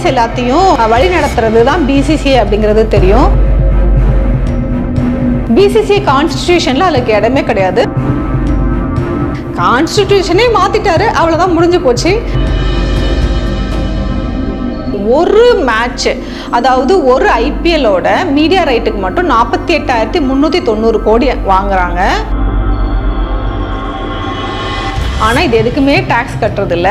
players எல்லாத்தையும் வழி நடத்துறது தான் பிசிசிஐ அப்படிங்கிறது தெரியும் பிசிசிஐ கான்ஸ்டிடியூஷன்ல அதுக்கு இடமே கிடையாது கான்ஸ்டிடியூஷனே மாத்திட்டாரு அவ்வளவுதான் முடிஞ்சு போச்சு ஒரு மேட்ச் அதாவது ஒரு ஐபிஎல்லோட மீடியா ரைட்டுக்கு மட்டும் நாற்பத்தி எட்டாயிரத்தி முந்நூற்றி தொண்ணூறு கோடி வாங்குறாங்க ஆனால் இது எதுக்குமே டேக்ஸ் கட்டுறதில்ல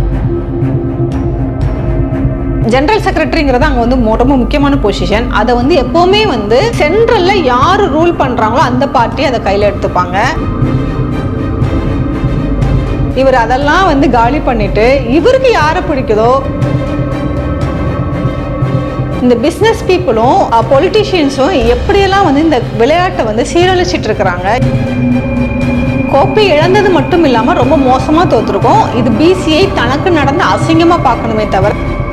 ஜெனரல் செக்ரட்டரிங்கிறது அங்கே வந்து மொ- ரொம்ப முக்கியமான பொசிஷன் அதை வந்து எப்போவுமே வந்து சென்ட்ரலில் யார் ரூல் பண்ணுறாங்களோ அந்த பார்ட்டி அதை கையில் எடுத்துப்பாங்க இவர் அதெல்லாம் வந்து காலி பண்ணிட்டு இவருக்கு யாரை பிடிக்குதோ இந்த பிஸ்னஸ் பீப்புளும் பொலிட்டிஷியன்ஸும் எப்படியெல்லாம் வந்து இந்த விளையாட்டை வந்து சீரழிச்சிட்டு இருக்கிறாங்க கோப்பை இழந்தது மட்டும் இல்லாமல் ரொம்ப மோசமாக தோத்துருக்கோம் இது பிசிஐ தனக்கு நடந்த அசிங்கமாக பார்க்கணுமே தவிர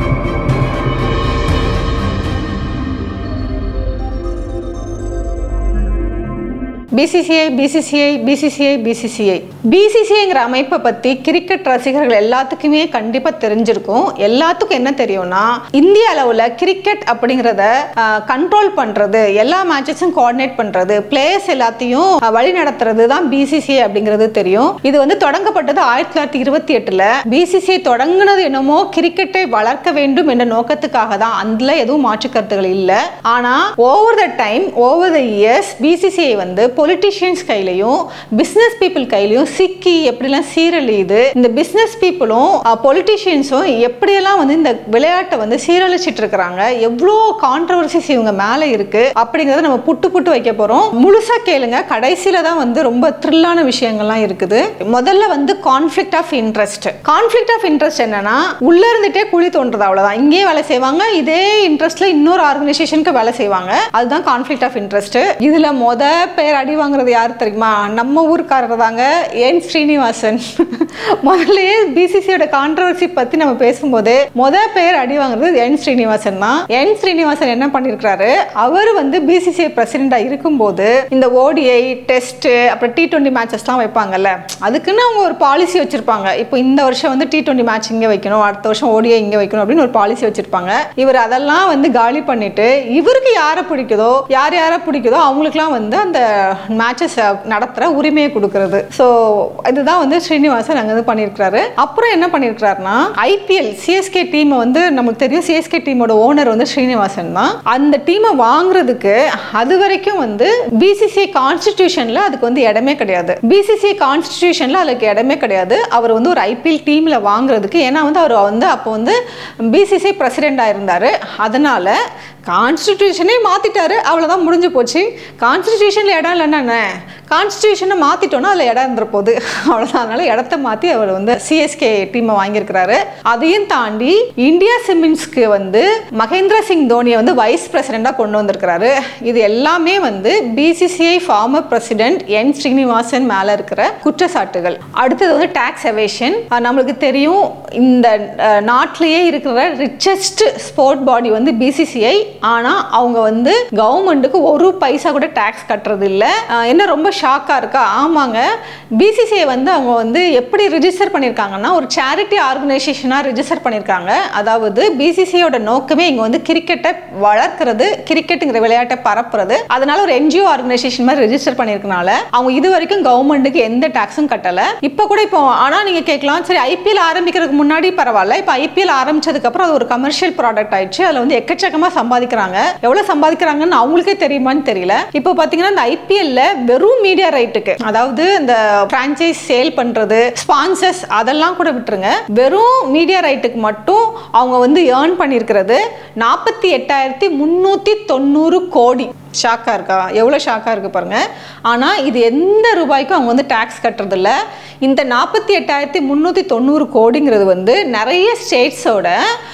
பிசிசிஐ பிசிசிஐ பிசிசிஐ பிசிசிஐ பிசிசிஐங்கிற அமைப்பை பற்றி கிரிக்கெட் ரசிகர்கள் எல்லாத்துக்குமே கண்டிப்பாக தெரிஞ்சிருக்கும் எல்லாத்துக்கும் என்ன தெரியும்னா இந்திய அளவில் கிரிக்கெட் அப்படிங்கிறத கண்ட்ரோல் பண்ணுறது எல்லா மேட்சஸும் கோஆர்டினேட் பண்ணுறது பிளேயர்ஸ் எல்லாத்தையும் அஹ், வழி நடத்துறது தான் பிசிசிஐ அப்படிங்கிறது தெரியும் இது வந்து தொடங்கப்பட்டது ஆயிரத்தி தொள்ளாயிரத்தி இருபத்தி எட்டில் பிசிசிஐ தொடங்குனது என்னமோ கிரிக்கெட்டை வளர்க்க வேண்டும் என்ற நோக்கத்துக்காக தான் அதில் எதுவும் மாற்று கருத்துகள் இல்லை ஆனால் over the time over the years BCCI வந்து பொலிட்டிஷியன்ஸ் கையிலையும் பிஸ்னஸ் பீப்புள் கையிலையும் சிக்கி எப்படிலாம் சீரழியுது இந்த பிஸ்னஸ் பீப்புளும் பொலிட்டிஷியன்ஸும் எப்படியெல்லாம் வந்து இந்த விளையாட்டை வந்து சீரழிச்சிட்டு இருக்கிறாங்க எவ்வளோ கான்ட்ரவர்சிஸ் இவங்க மேலே இருக்கு அப்படிங்கிறத நம்ம புட்டு புட்டு வைக்க போகிறோம் முழுசாக கேளுங்க கடைசியில் தான் வந்து ரொம்ப த்ரில்லான விஷயங்கள்லாம் இருக்குது முதல்ல வந்து conflict of interest conflict of interest என்னன்னா உள்ள இருந்துட்டே குழி தோன்றது அவ்வளவுதான் இங்கேயே வேலை செய்வாங்க இதே இன்ட்ரெஸ்ட்ல இன்னொரு ஆர்கனைசேஷனுக்கு வேலை செய்வாங்க அதுதான் கான்ஃப்ளிக்ட் ஆஃப் இன்ட்ரெஸ்ட் இதுல மொத பேர் அடி வாங்குறது யார் தெரியுமா நம்ம ஊருக்காரர் தாங்க என் ஸ்ரீனிவாசன் முதல்லயே பிசிசியோட கான்ட்ரவர்சி பத்தி நம்ம பேசும்போது மொத பேர் அடி வாங்குறது என் ஸ்ரீனிவாசன் தான் என் ஸ்ரீனிவாசன் என்ன பண்ணிருக்காரு அவர் வந்து பிசிசிஐ பிரசிடென்டா இருக்கும்போது இந்த ஓடிஐ டெஸ்ட் அப்புறம் டி டுவெண்ட்டி மேட்சஸ்லாம் வைப்பாங்கல்ல அதுக்குன்னு அவங்க ஒரு பாலிசி வச்சிருப்பாங்க இப்போ இந்த வருஷம் வந்து டி டுவெண்ட்டி மேட்ச் இங்கே வைக்கணும் அடுத்த வருஷம் ஓடிஐ இங்கே வைக்கணும் அப்படின்னு ஒரு பாலிசி வச்சிருப்பாங்க இவர் அதெல்லாம் வந்து காலி பண்ணிட்டு இவருக்கு யாரை பிடிக்குதோ யார் யாரை பிடிக்குதோ அவங்களுக்குலாம் வந்து அந்த மேட்சஸ் நடத்துகிற உரிமையை கொடுக்கறது ஸோ இதுதான் வந்து ஸ்ரீனிவாசன் அங்கே வந்து பண்ணியிருக்கிறாரு அப்புறம் என்ன பண்ணியிருக்கிறாருன்னா ஐபிஎல் சிஎஸ்கே டீமை வந்து நமக்கு தெரியும் சிஎஸ்கே டீமோட ஓனர் வந்து ஸ்ரீனிவாசன் தான் அந்த டீமை வாங்குறதுக்கு அது வரைக்கும் வந்து பிசிசிஐ கான்ஸ்டிடியூஷன்ல அதுக்கு வந்து இடமே கிடையாது பிசிசிஐ கான்ஸ்டிடியூஷன்ல அதுக்கு இடமே கிடையாது அவர் வந்து ஒரு ஐபிஎல் டீம்ல வாங்குறதுக்கு ஏன்னா வந்து அவர் வந்து அப்போ வந்து பிசிசிஐ பிரசிடெண்டாக இருந்தார் அதனால கான்ஸ்டிடியூஷனே மாத்திட்டாரு அவ்வளோதான் முடிஞ்சு போச்சு கான்ஸ்டிடியூஷனில் இடம் இல்லைன்னா கான்ஸ்டியூஷனை மாற்றிட்டோன்னா அதில் இடம் இருந்துற போகுது அவ்வளோதான் அதனால இடத்த மாற்றி அவர் வந்து சிஎஸ்கே டீமை வாங்கியிருக்கிறாரு அதையும் தாண்டி இந்தியா சிமெண்ட்ஸ்க்கு வந்து மகேந்திர சிங் தோனியை வந்து வைஸ் பிரசிடெண்டாக கொண்டு வந்திருக்கிறாரு இது எல்லாமே வந்து BCCI former president N Srinivasan மேலே இருக்கிற குற்றச்சாட்டுகள் அடுத்தது வந்து டேக்ஸ் எவேஷன் நம்மளுக்கு தெரியும் இந்த அஹ், நாட்டிலேயே இருக்கிற ரிச்சஸ்ட் ஸ்போர்ட் பாடி வந்து பிசிசிஐ ஆனால் அவங்க வந்து கவர்மெண்ட்டுக்கு ஒரு பைசா கூட டேக்ஸ் கட்டுறது இல்லை என்ன ரொம்ப ஷாக்காக இருக்கா ஆமாங்க பிசிசிஐ வந்து அவங்க வந்து எப்படி ரிஜிஸ்டர் பண்ணியிருக்காங்கன்னா ஒரு சேரிட்டி ஆர்கனைசேஷனாக ரிஜிஸ்டர் பண்ணியிருக்காங்க அதாவது பிசிசிஐயோட நோக்கமே இங்கே வந்து கிரிக்கெட்டை வளர்க்கறது கிரிக்கெட்டுங்கிற விளையாட்டை பரப்புறது அதனால ஒரு என்ஜிஓ ஆர்கனைசேஷன் மாதிரி ரெஜிஸ்டர் பண்ணியிருக்கனால அவங்க இது வரைக்கும் கவர்மெண்ட்டுக்கு எந்த டாக்ஸும் கட்டலை இப்போ கூட இப்போ ஆனால் நீங்கள் கேட்கலாம் சரி ஐபிஎல் ஆரம்பிக்கிறதுக்கு முன்னாடி பரவாயில்ல இப்போ ஐபிஎல் ஆரம்பிச்சதுக்கு அப்புறம் அது ஒரு கமர்ஷியல் ப்ராடக்ட் ஆயிடுச்சு அதில் வந்து எக்கச்சக்கமாக சம்பாதிக்கிறாங்க எவ்வளோ சம்பாதிக்கிறாங்கன்னு அவங்களுக்கே தெரியுமான்னு தெரியல இப்போ பார்த்தீங்கன்னா இந்த ஐபிஎல்ல வெறும் மீடியா ரைட்டுக்கு அதாவது இந்த பிரான்ச்சைஸ் சேல் பண்ணுறது ஸ்பான்சர்ஸ் அதெல்லாம் கூட விட்டுருங்க வெறும் மீடியா ரைட்டுக்கு மட்டும் அவங்க வந்து ஏர்ன் பண்ணியிருக்கிறது நாற்பத்தி எட்டாயிரத்தி முந்நூற்றி தொண்ணூறு கோடி ஷாக்காக இருக்கா எவ்வளோ ஷாக்காக இருக்கு பாருங்க ஆனால் இது எந்த ரூபாய்க்கும் அவங்க வந்து டேக்ஸ் கட்டுறதில்ல இந்த நாற்பத்தி எட்டாயிரத்தி முந்நூற்றி தொண்ணூறு கோடிங்கிறது வந்து நிறைய ஸ்டேட்ஸோட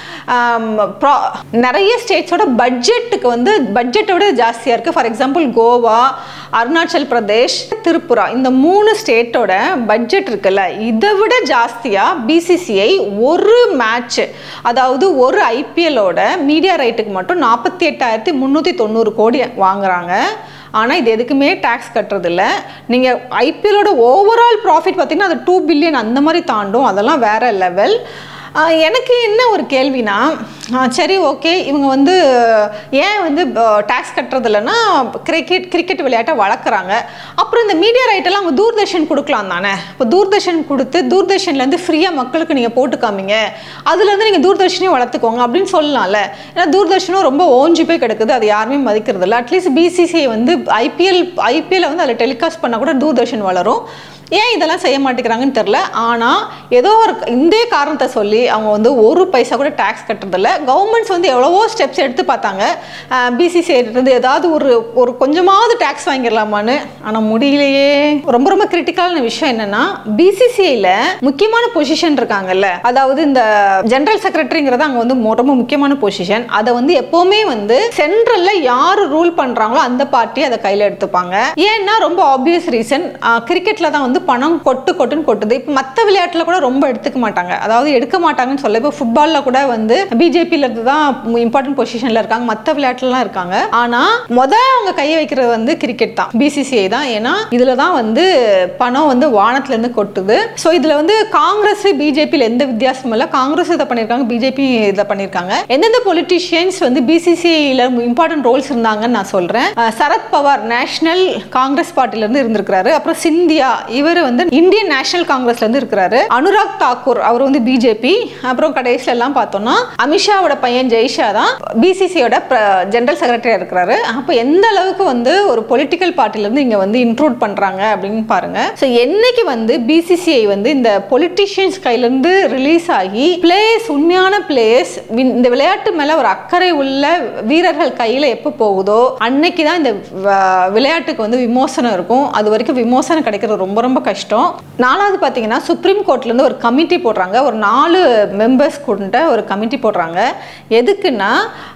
நிறைய ஸ்டேட்ஸோட பட்ஜெட்டுக்கு வந்து பட்ஜெட்டை விட ஜாஸ்தியாக இருக்குது ஃபார் எக்ஸாம்பிள் கோவா அருணாச்சல் பிரதேஷ் திரிபுரா இந்த மூணு ஸ்டேட்டோட பட்ஜெட் இருக்குல்ல இதை விட ஜாஸ்தியாக பிசிசிஐ ஒரு மேட்ச் அதாவது ஒரு ஐபிஎல்லோட மீடியா ரைட்டுக்கு மட்டும் நாற்பத்தி எட்டாயிரத்தி முந்நூற்றி தொண்ணூறு கோடி வாங்குறாங்க ஆனால் இது எதுக்குமே டேக்ஸ் கட்டுறதில்ல நீங்கள் ஐபிஎல்லோட ஓவரால் ப்ராஃபிட் பார்த்தீங்கன்னா அது டூ பில்லியன் அந்த மாதிரி தாண்டும் அதெல்லாம் வேற லெவல் ஆஹ் எனக்கு என்ன ஒரு கேள்வினா ஆஹ் சரி ஓகே இவங்க வந்து ஏன் வந்து டேக்ஸ் கட்டுறது இல்லைன்னா கிரிக்கெட் கிரிக்கெட் விளையாட்டை வளர்க்குறாங்க அப்புறம் இந்த மீடியா ரைட்டெல்லாம் அவங்க தூர்தர்ஷன் கொடுக்கலாம் தானே இப்போ தூர்தர்ஷன் கொடுத்து தூர்தர்ஷன்லேருந்து ஃப்ரீயாக மக்களுக்கு நீங்கள் போட்டு காமிங்க அதுலேருந்து நீங்கள் தூர்தர்ஷனையும் வளர்த்துக்கோங்க அப்படின்னு சொல்லலாம்ல ஏன்னா தூர்தர்ஷனும் ரொம்ப ஓஞ்சி போய் கிடக்குது அது யாருமே மதிக்கிறது இல்லை அட்லீஸ்ட் பிசிசிஐ வந்து ஐபிஎல் ஐபிஎல் வந்து அதில் டெலிகாஸ்ட் பண்ணால் கூட தூர்தர்ஷன் வளரும் ஏன் இதெல்லாம் செய்ய மாட்டேங்கிறாங்கன்னு தெரில ஆனால் ஏதோ ஒரு இந்த காரணத்தை சொல்லி அவங்க வந்து ஒரு பைசா கூட டேக்ஸ் கட்டுறதில்ல கவர்மெண்ட்ஸ் வந்து எவ்வளவோ ஸ்டெப்ஸ் எடுத்து பார்த்தாங்க பிசிசிஐ இருந்து ஏதாவது ஒரு ஒரு கொஞ்சமாவது டேக்ஸ் வாங்கிடலாமான்னு ஆனால் முடியலையே ரொம்ப ரொம்ப கிரிட்டிக்கலான விஷயம் என்னன்னா பிசிசிஐல முக்கியமான பொசிஷன் இருக்காங்கல்ல அதாவது இந்த ஜெனரல் செக்ரட்டரிங்கிறது அங்கே வந்து மொ- ரொம்ப முக்கியமான பொசிஷன் அதை வந்து எப்போவுமே வந்து சென்ட்ரல்ல யார் ரூல் பண்றாங்களோ அந்த பார்ட்டி அதை கையில் எடுத்துப்பாங்க ஏன்னா ரொம்ப ஆப்வியஸ் ரீசன் கிரிக்கெட்ல தான் வந்து பணம் கொட்டு கொட்டுன்னு கொட்டுது இப்போ மற்ற விளையாட்டுல கூட ரொம்ப எடுத்துக்க மாட்டாங்க அதாவது எடுக்க மாட்டாங்கன்னு சொல்ல இப்போ ஃபுட்பால்ல கூட வந்து பிஜேபியில இருந்து தான் இம்பார்ட்டன்ட் பொசிஷன்ல இருக்காங்க மற்ற விளையாட்டுலலாம் இருக்காங்க ஆனா முத அவங்க கையை வைக்கிறது வந்து கிரிக்கெட் தான் பிசிசிஐ தான் ஏன்னா இதுல தான் வந்து பணம் வந்து வானத்துல இருந்து கொட்டுது ஸோ இதுல வந்து காங்கிரஸ் பிஜேபியில் எந்த வித்தியாசமும் இல்லை காங்கிரஸ் இதை பண்ணியிருக்காங்க பிஜேபி இதை பண்ணியிருக்காங்க எந்தெந்த பொலிட்டிஷியன்ஸ் வந்து பிசிசிஐல இம்பார்ட்டன்ட் ரோல்ஸ் இருந்தாங்கன்னு நான் சொல்றேன் அஹ் சரத் பவார் நேஷனல் காங்கிரஸ் பார்ட்டில இருந்து இருந்திருக்கிறாரு அப்புறம் சிந்தியா இவர் வந்து இந்தியன் நேஷனல் காங்கிரஸ்ல இருந்து இருக்கிறாரு அனுராக் தாக்கூர் அவர் வந்து பிஜேபி அப்புறம் கடைசியில எல்லாம் பார்த்தோம்னா அமித்ஷாவோட பையன் ஜெய்ஷா தான் பிசிசியோட ஜெனரல் செக்ரட்டரியா இருக்கிறாரு அப்போ எந்த அளவுக்கு வந்து ஒரு பொலிட்டிக்கல் பார்ட்டில இருந்து இங்க வந்து இன்க்ளூட் பண்றாங்க அப்படின்னு பாருங்க ஸோ என்னைக்கு வந்து பிசிசிஐ வந்து இந்த பொலிட்டிஷியன்ஸ் கையில இருந்து ரிலீஸ் ஆகி பிளேயர்ஸ் உண்மையான பிளேயர்ஸ் இந்த விளையாட்டு மேல ஒரு அக்கறை உள்ள வீரர்கள் கையில எப்போ போகுதோ அன்னைக்கு தான் இந்த வ- விளையாட்டுக்கு வந்து விமோசனம் இருக்கும் அது வரைக்கும் விமோசனம் கிடைக்கிறது ரொம்ப ரொம்ப கஷ்டம் நாலாவது பார்த்தீங்கன்னா சுப்ரீம் கோர்ட்லேருந்து ஒரு கமிட்டி போடுறாங்க ஒரு நாலு மெம்பர்ஸ் கொண்ட ஒரு கமிட்டி போடுறாங்க எதுக்குன்னா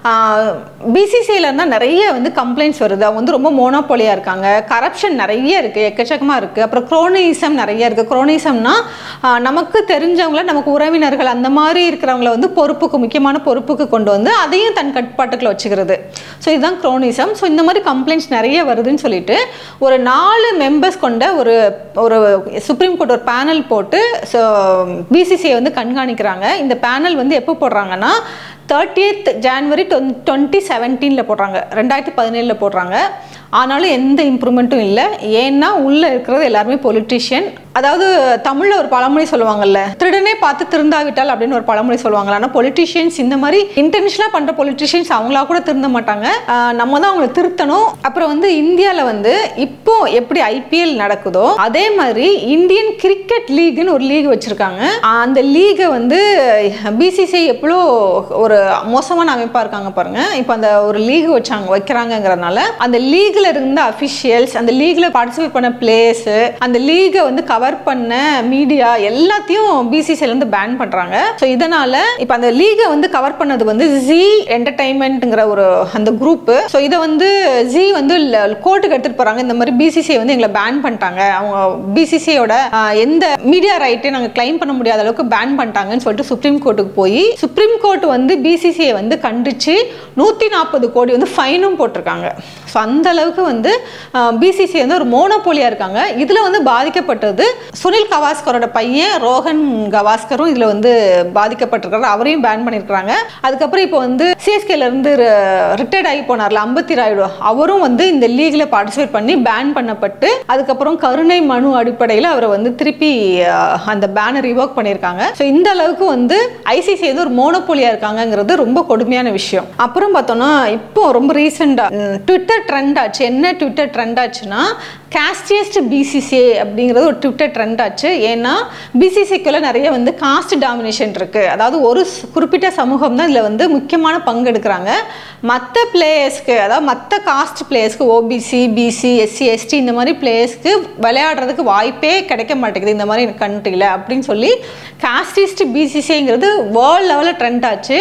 பிசிசியில் இருந்தால் நிறைய வந்து கம்ப்ளைண்ட்ஸ் வருது அவங்க வந்து ரொம்ப மோனோபோலியாக இருக்காங்க கரப்ஷன் நிறைய இருக்குது எக்கச்சக்கமாக இருக்குது அப்புறம் குரோனிசம் நிறைய இருக்குது குரோனிசம்னா நமக்கு தெரிஞ்சவங்கள நமக்கு உறவினர்கள் அந்த மாதிரி இருக்கிறவங்கள வந்து பொறுப்புக்கு முக்கியமான பொறுப்புக்கு கொண்டு வந்து அதையும் தன் கட்டுப்பாட்டுக்குள்ள வச்சுக்கிறது ஸோ இதுதான் குரோனிசம் ஸோ இந்த மாதிரி கம்ப்ளைண்ட்ஸ் நிறைய வருதுன்னு சொல்லிட்டு ஒரு நாலு மெம்பர்ஸ் கொண்ட ஒரு ஒரு சுப்ரீம் கோர்ட் ஒரு பேனல் போட்டு ஸோ பிசிசிஐ வந்து கண்காணிக்கிறாங்க இந்த பேனல் வந்து எப்போ போடுறாங்கன்னா தேர்ட்டியத் ஜான்வரி டுவெண்ட்டி செவன்டீனில் போடுறாங்க ரெண்டாயிரத்தி பதினேழில் போடுறாங்க ஆனாலும் எந்த இம்ப்ரூவ்மெண்ட்டும் இல்லை ஏன்னா உள்ளே இருக்கிறது எல்லாருமே பொலிட்டிஷியன் அதாவது தமிழில் ஒரு பழமொழி சொல்லுவாங்கல்ல திருடனே பார்த்து திருந்தாவிட்டால் அப்படின்னு ஒரு பழமொழி சொல்லுவாங்கல்ல ஆனால் பொலிட்டிஷியன்ஸ் இந்த மாதிரி இன்டென்ஷனாக பண்ணுற பொலிட்டிஷியன்ஸ் அவங்களா கூட திருந்த மாட்டாங்க ஆஹ் நம்ம தான் அவங்களை திருத்தணும் அப்புறம் வந்து இந்தியாவில் வந்து இப்போ எப்படி ஐபிஎல் நடக்குதோ அதே மாதிரி இந்தியன் கிரிக்கெட் லீக்னு ஒரு லீக் வச்சுருக்காங்க அந்த லீகை வந்து பிசிசிஐ எவ்வளோ ஒரு மோசமான அமைப்பாக இருக்காங்க பாருங்க இப்போ அந்த ஒரு லீக் வச்சாங்க வைக்கிறாங்கங்கிறதுனால அந்த லீக்ல இருந்த அஃபிஷியல்ஸ் அந்த லீக்ல பார்ட்டிசிபேட் பண்ண பிளேயர்ஸ் அந்த லீகை வந்து கவர் பண்ண மீடியா எல்லாத்தையும் பிசிசிஐல இருந்து பேன் பண்றாங்க ஸோ இதனால இப்போ அந்த லீகை வந்து கவர் பண்ணது வந்து ஜி என்டர்டைன்மெண்ட்ங்கிற ஒரு அந்த குரூப் ஸோ இதை வந்து ஜி வந்து கோர்ட்டுக்கு எடுத்துட்டு போறாங்க இந்த மாதிரி பிசிசிஐ வந்து எங்களை பேன் பண்ணிட்டாங்க அவங்க பிசிசிஐயோட எந்த மீடியா ரைட்டையும் நாங்கள் கிளைம் பண்ண முடியாத அளவுக்கு பேன் பண்ணிட்டாங்கன்னு சொல்லிட்டு சுப்ரீம் கோர்ட்டுக்கு போய் சுப்ரீம் கோர்ட் வந்து பிசிசிஐ வந்து கண்டிச்சு நூற்றி நாற்பது கோடி வந்து ஃபைனும் போட்டிருக்காங்க ஸோ அந்த அளவுக்கு வந்து பிசிசி வந்து ஒரு மோனோபோலியாக இருக்காங்க இதில் வந்து பாதிக்கப்பட்டது சுனில் கவாஸ்கரோட பையன் ரோஹன் கவாஸ்கரும் இதில் வந்து பாதிக்கப்பட்டிருக்காரு அவரையும் பேன் பண்ணியிருக்காங்க அதுக்கப்புறம் இப்போ வந்து சிஎஸ்கேல இருந்து ரிட்டையர்ட் ஆகி போனார்ல அம்பத்தி ராயுடு அவரும் வந்து இந்த லீக்ல பார்ட்டிசிபேட் பண்ணி பேன் பண்ணப்பட்டு அதுக்கப்புறம் கருணை மனு அடிப்படையில் அவரை வந்து திருப்பி அஹ், அந்த பேனை ரிவோக் பண்ணியிருக்காங்க ஸோ இந்த அளவுக்கு வந்து ஐசிசி வந்து ஒரு மோனோபோலியா இருக்காங்கங்கிறது ரொம்ப கொடுமையான விஷயம் அப்புறம் பார்த்தோம்னா இப்போ ரொம்ப ரீசெண்டாக ட்விட்டர் ட்ரெண்ட் ஆச்சு என்ன ட்விட்டர் ட்ரெண்ட் ஆச்சுன்னா காஸ்டியஸ்ட் பிசிசிஏ அப்படிங்கிறது ஒரு ட்விட்டர் ட்ரெண்ட் ஆச்சு ஏன்னா பிசிசிக்குள்ள நிறைய வந்து காஸ்ட் டாமினேஷன் இருக்கு அதாவது ஒரு ஸ்- குறிப்பிட்ட சமூகம் தான் இதில் வந்து முக்கியமான பங்கு எடுக்கிறாங்க மற்ற பிளேயர்ஸ்க்கு அதாவது மற்ற காஸ்ட் பிளேயர்ஸ்க்கு ஓபிசி பிசி எஸ்சி எஸ்டி இந்த மாதிரி பிளேயர்ஸ்க்கு விளையாடுறதுக்கு வாய்ப்பே கிடைக்க மாட்டேங்குது இந்த மாதிரி கண்ட்ரியில் அப்படின்னு சொல்லி காஸ்டிஸ்ட் பிசிசிங்கிறது வேர்ல்ட் லெவலில் ட்ரெண்ட் ஆச்சு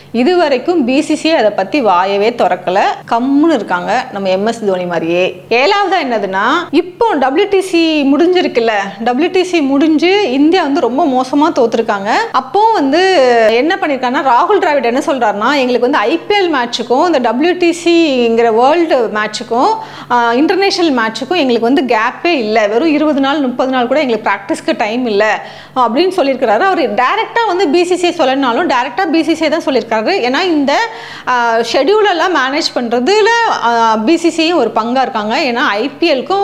இது வரைக்கும் பிசிசிஐ அதை பற்றி வாயவே திறக்கல கம்முன்னு இருக்காங்க நம்ம எம்எஸ் தோனி மாதிரியே ஏழாவதா என்னதுன்னா இப்போ டபிள்யூடிசி முடிஞ்சிருக்குல்ல டபிள்யூடிசி முடிஞ்சு இந்தியா வந்து ரொம்ப மோசமாக தோத்துருக்காங்க அப்போ வந்து என்ன பண்ணியிருக்காங்கன்னா ராகுல் டிராவிட் என்ன சொல்றாருன்னா எங்களுக்கு வந்து ஐபிஎல் மேட்சுக்கும் இந்த டபிள்யூடிசிங்கிற வேர்ல்டு மேட்சுக்கும் இன்டர்நேஷனல் மேட்சுக்கும் எங்களுக்கு வந்து கேப்பே இல்லை வெறும் இருபது நாள் முப்பது நாள் கூட எங்களுக்கு ப்ராக்டிஸ்க்கு டைம் இல்லை அப்படின்னு சொல்லியிருக்கிறாரு அவர் டைரெக்டாக வந்து பிசிசிஐ சொல்லனாலும் டைரெக்டாக பிசிசிஐ தான் சொல்லியிருக்காரு ஏன்னா இந்த ஷெடியூலெல்லாம் மேனேஜ் பண்ணுறதுல பிசிசியும் ஒரு பங்காக இருக்காங்க ஏன்னா ஐபிஎல்க்கும்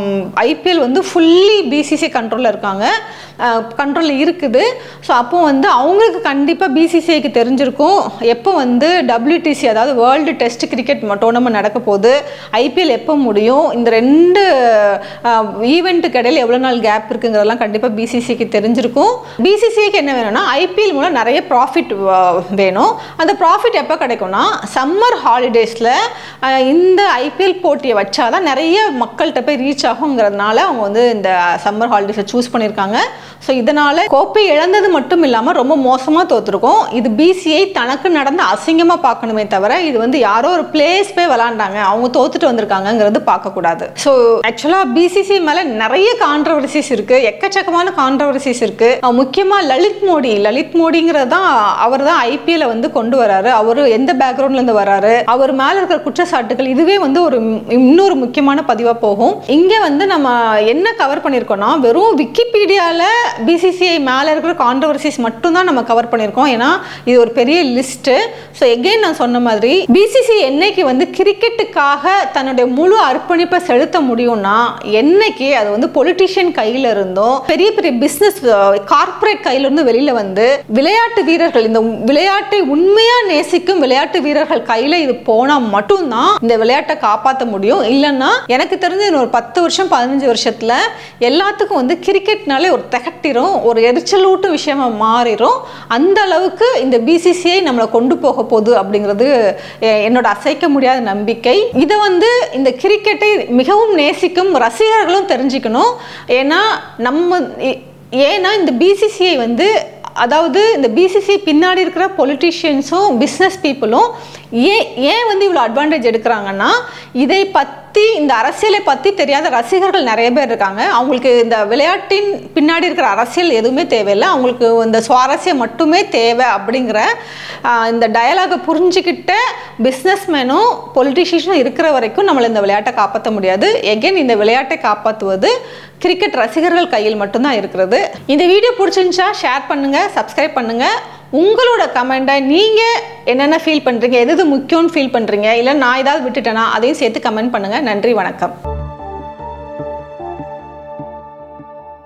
ஐபிஎல் வந்து ஃபுல்லி பிசிசி கண்ட்ரோலில் இருக்காங்க கண்ட்ரோலில் இருக்குது ஸோ அப்போ வந்து அவங்களுக்கு கண்டிப்பாக பிசிசிஐக்கு தெரிஞ்சிருக்கும் எப்போ வந்து டபிள்யூடிசி அதாவது வேர்ல்டு டெஸ்ட் கிரிக்கெட் டோர்னமெண்ட் நடக்க போகுது ஐபிஎல் எப்போ முடியும் இந்த ரெண்டு ஈவெண்ட்டுக்கு இடையில எவ்வளோ நாள் கேப் இருக்குங்கிறதெல்லாம் கண்டிப்பாக பிசிசிக்கு தெரிஞ்சிருக்கும் பிசிசிக்கு என்ன வேணும்னா ஐபிஎல் மூலம் நிறைய ப்ராஃபிட் வேணும் அந்த ப்ராஃபிட் எப்போ கிடைக்கும்னா சம்மர் ஹாலிடேஸில் இந்த ஐபிஎல் போட்டியை வச்சாதான் நிறைய மக்கள்கிட்ட போய் ரீச் ஆகுங்கிறதுனால அவங்க வந்து இந்த சம்மர் ஹாலிடேஸை சூஸ் பண்ணியிருக்காங்க ஸோ இதனால் கோப்பை இழந்தது மட்டும் இல்லாமல் ரொம்ப மோசமாக தோற்றுருக்கோம் இது பிசிஐ தனக்கு நடந்த அசிங்கமாக பார்க்கணுமே தவிர இது வந்து யாரோ ஒரு பிளேஸ் போய் விளாண்டாங்க அவங்க தோத்துட்டு வந்திருக்காங்கங்கிறது பார்க்கக்கூடாது ஸோ ஆக்சுவலாக பிசிசி மேலே நிறைய கான்ட்ரவர்சிஸ் இருக்குது எக்கச்சக்கமான கான்ட்ரவர்சிஸ் இருக்குது முக்கியமாக லலித் மோடி லலித் மோடிங்கிறது தான் அவர் தான் ஐபிஎல்லை வந்து கொண்டு வராரு அவர் எந்த பேக்ரவுண்ட்லேருந்து வராரு அவர் மேலே இருக்கிற குற்றச்சாட்டுகள் இதுவே வந்து ஒரு இன்னொரு முக்கியமான பதிவாக போகும் இங்கே வந்து நம்ம என்ன கவர் பண்ணியிருக்கோம்னா வெறும் விக்கிபீடியாவில் பிசிசிஐ மேலே இருக்கிற கான்ட்ரவர்சிஸ் மட்டும்தான் நம்ம கவர் பண்ணியிருக்கோம் ஏன்னா இது ஒரு பெரிய லிஸ்ட்டு ஸோ எகெயின் நான் சொன்ன மாதிரி பிசிசி என்னைக்கு வந்து கிரிக்கெட்டுக்காக தன்னுடைய முழு அர்ப்பணிப்பை செலுத்த முடியும்னா என்னைக்கு அது வந்து பொலிட்டிஷியன் கையில் இருந்தும் பெரிய பெரிய பிஸ்னஸ் கார்ப்பரேட் கையிலிருந்து வெளியில் வந்து விளையாட்டு வீரர்கள் இந்த விளையாட்டை உண்மையாக நேசிக்கும் விளையாட்டு வீரர்கள் கையில் இது போனால் மட்டும்தான் இந்த விளையாட்டை காப்பாற்ற முடியும் இல்லைன்னா எனக்கு தெரிஞ்ச ஒரு பத்து வருஷம் பதினஞ்சு வருஷத்தில் எல்லாத்துக்கும் வந்து கிரிக்கெட்னாலே ஒரு திகட்டிரும் ஒரு எரிச்சலூட்டு விஷயமா மாறிடும் அந்த அளவுக்கு இந்த பிசிசிஐ நம்மளை கொண்டு போக போகுது அப்படிங்கிறது என்னோட அசைக்க முடியாத நம்பிக்கை இதை வந்து இந்த கிரிக்கெட்டை மிகவும் நேசிக்கும் ரசிகர்களும் தெரிஞ்சுக்கணும் ஏன்னா நம்ம ஏன்னா இந்த பிசிசிஐ வந்து அதாவது இந்த பிசிசி பின்னாடி இருக்கிற பொலிட்டிஷியன்ஸும் பிஸ்னஸ் பீப்புளும் ஏன் ஏன் வந்து இவ்வளோ அட்வான்டேஜ் எடுக்கிறாங்கன்னா இதை பற்றி இந்த அரசியலை பற்றி தெரியாத ரசிகர்கள் நிறைய பேர் இருக்காங்க அவங்களுக்கு இந்த விளையாட்டின் பின்னாடி இருக்கிற அரசியல் எதுவுமே தேவையில்லை அவங்களுக்கு இந்த சுவாரஸ்யம் மட்டுமே தேவை அப்படிங்கிற இந்த டயலாகை புரிஞ்சுக்கிட்ட பிஸ்னஸ்மேனும் பொலிட்டிஷியனும் இருக்கிற வரைக்கும் நம்மளை இந்த விளையாட்டை காப்பாற்ற முடியாது எகெயின் இந்த விளையாட்டை காப்பாற்றுவது கிரிக்கெட் ரசிகர்கள் கையில் மட்டும்தான் இருக்கிறது இந்த வீடியோ பிடிச்சிருந்துச்சா ஷேர் பண்ணுங்கள் சப்ஸ்கிரைப் பண்ணுங்கள் உங்களோட கமெண்ட்டை நீங்கள் என்னென்ன ஃபீல் பண்ணுறீங்க எது எது முக்கியம்னு ஃபீல் பண்ணுறீங்க இல்லை நான் ஏதாவது விட்டுட்டேனா அதையும் சேர்த்து கமெண்ட் பண்ணுங்கள் நன்றி வணக்கம்